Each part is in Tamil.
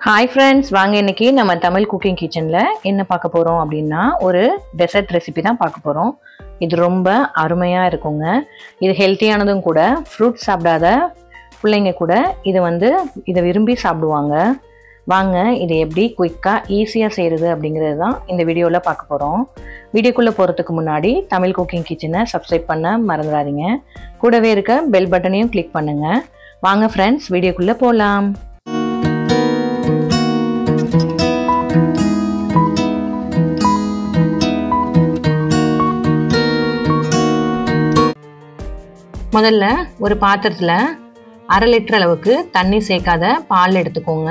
ஹாய் ஃப்ரெண்ட்ஸ் வாங்க இன்னைக்கு நம்ம தமிழ் குக்கிங் கிச்சனில் என்ன பார்க்க போகிறோம் அப்படின்னா ஒரு டெசர்ட் ரெசிபி தான் பார்க்க போகிறோம் இது ரொம்ப அருமையாக இருக்குங்க இது ஹெல்த்தியானதும் கூட ஃப்ரூட்ஸ் சாப்பிடாத பிள்ளைங்க கூட இதை வந்து இதை விரும்பி சாப்பிடுவாங்க வாங்க இது எப்படி குயிக்காக ஈஸியாக செய்கிறது அப்படிங்கிறது தான் இந்த வீடியோவில் பார்க்க போகிறோம் வீடியோக்குள்ளே போகிறதுக்கு முன்னாடி தமிழ் குக்கிங் கிச்சனை சப்ஸ்கிரைப் பண்ண மறந்துடாதீங்க கூடவே இருக்க பெல் பட்டனையும் கிளிக் பண்ணுங்கள் வாங்க ஃப்ரெண்ட்ஸ் வீடியோக்குள்ளே போகலாம் முதல்ல ஒரு பாத்திரத்தில் அரை லிட்டர் அளவுக்கு தண்ணி சேர்க்காத பால் எடுத்துக்கோங்க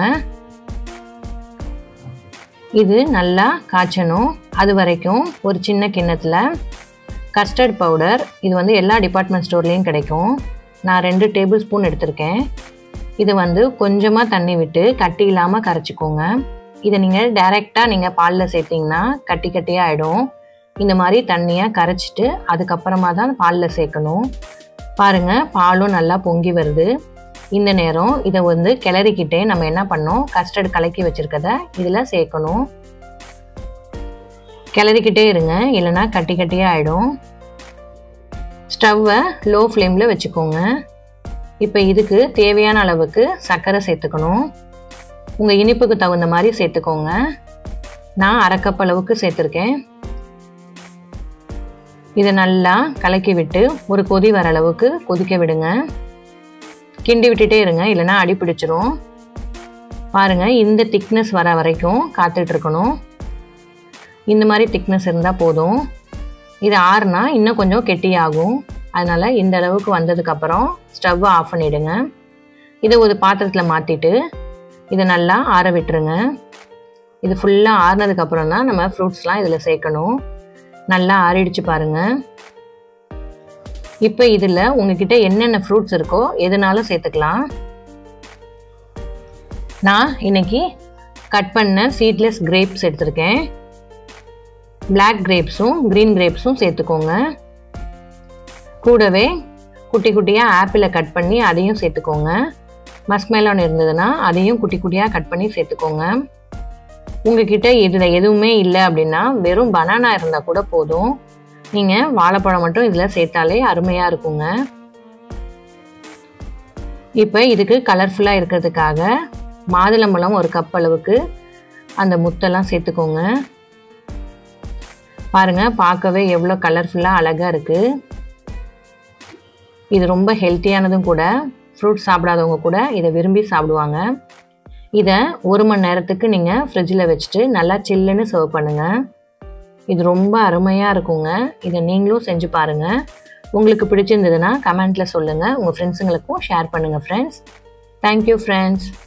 இது நல்லா காய்ச்சணும் அது வரைக்கும் ஒரு சின்ன கிண்ணத்தில் கஸ்டர்ட் பவுடர் இது வந்து எல்லா டிபார்ட்மெண்ட் ஸ்டோர்லேயும் கிடைக்கும் நான் ரெண்டு டேபிள் ஸ்பூன் எடுத்திருக்கேன் இது வந்து கொஞ்சமாக தண்ணி விட்டு கட்டி இல்லாமல் கரைச்சிக்கோங்க இதை நீங்கள் டைரெக்டாக நீங்கள் பாலில் சேர்த்திங்கன்னா கட்டி கட்டியாக ஆகிடும் இந்த மாதிரி தண்ணியாக கரைச்சிட்டு அதுக்கப்புறமா தான் பாலில் சேர்க்கணும் பாருங்கள் பாலும் நல்லா பொங்கி வருது இந்த நேரம் இதை வந்து கிளறிக்கிட்டே நம்ம என்ன பண்ணோம் கஸ்டர்ட் கலக்கி வச்சுருக்கத இதில் சேர்க்கணும் கிளறிக்கிட்டே இருங்க இல்லைன்னா கட்டி கட்டியாக ஆகிடும் ஸ்டவ்வை லோ ஃப்ளேமில் வச்சுக்கோங்க இப்போ இதுக்கு தேவையான அளவுக்கு சர்க்கரை சேர்த்துக்கணும் உங்கள் இனிப்புக்கு தகுந்த மாதிரி சேர்த்துக்கோங்க நான் அரை கப் அளவுக்கு சேர்த்துருக்கேன் இதை நல்லா கலக்கி விட்டு ஒரு கொதி வர அளவுக்கு கொதிக்க விடுங்க கிண்டி விட்டுட்டே இருங்க இல்லைன்னா அடி பிடிச்சிரும் பாருங்கள் இந்த திக்னஸ் வர வரைக்கும் காத்துட்ருக்கணும் இந்த மாதிரி திக்னஸ் இருந்தால் போதும் இது ஆறுனா இன்னும் கொஞ்சம் கெட்டியாகும் அதனால் இந்த அளவுக்கு வந்ததுக்கப்புறம் ஸ்டவ்வை ஆஃப் பண்ணிவிடுங்க இதை ஒரு பாத்திரத்தில் மாற்றிட்டு இதை நல்லா ஆற விட்டுருங்க இது ஃபுல்லாக ஆறுனதுக்கப்புறம் தான் நம்ம ஃப்ரூட்ஸ்லாம் இதில் சேர்க்கணும் நல்லா ஆறிடுச்சு பாருங்க இப்போ இதில் உங்ககிட்ட என்னென்ன ஃப்ரூட்ஸ் இருக்கோ எதுனாலும் சேர்த்துக்கலாம் நான் இன்னைக்கு கட் பண்ண சீட்லெஸ் கிரேப்ஸ் எடுத்திருக்கேன் பிளாக் கிரேப்ஸும் க்ரீன் கிரேப்ஸும் சேர்த்துக்கோங்க கூடவே குட்டி குட்டியாக ஆப்பிளை கட் பண்ணி அதையும் சேர்த்துக்கோங்க மஸ்மெலான் இருந்ததுன்னா அதையும் குட்டி குட்டியாக கட் பண்ணி சேர்த்துக்கோங்க உங்ககிட்ட இதில் எதுவுமே இல்லை அப்படின்னா வெறும் பனானா இருந்தால் கூட போதும் நீங்கள் வாழைப்பழம் மட்டும் இதில் சேர்த்தாலே அருமையாக இருக்குங்க இப்போ இதுக்கு கலர்ஃபுல்லாக இருக்கிறதுக்காக மாதுளம்பழம் ஒரு கப் அளவுக்கு அந்த முத்தெல்லாம் சேர்த்துக்கோங்க பாருங்கள் பார்க்கவே எவ்வளோ கலர்ஃபுல்லாக அழகாக இருக்குது இது ரொம்ப ஹெல்த்தியானதும் கூட ஃப்ரூட்ஸ் சாப்பிடாதவங்க கூட இதை விரும்பி சாப்பிடுவாங்க இதை ஒரு மணி நேரத்துக்கு நீங்கள் ஃப்ரிட்ஜில் வச்சுட்டு நல்லா சில்லுன்னு சர்வ் பண்ணுங்கள் இது ரொம்ப அருமையாக இருக்குங்க இதை நீங்களும் செஞ்சு பாருங்கள் உங்களுக்கு பிடிச்சிருந்ததுன்னா கமெண்ட்டில் சொல்லுங்கள் உங்கள் ஃப்ரெண்ட்ஸுங்களுக்கும் ஷேர் பண்ணுங்கள் ஃப்ரெண்ட்ஸ் தேங்க்யூ ஃப்ரெண்ட்ஸ்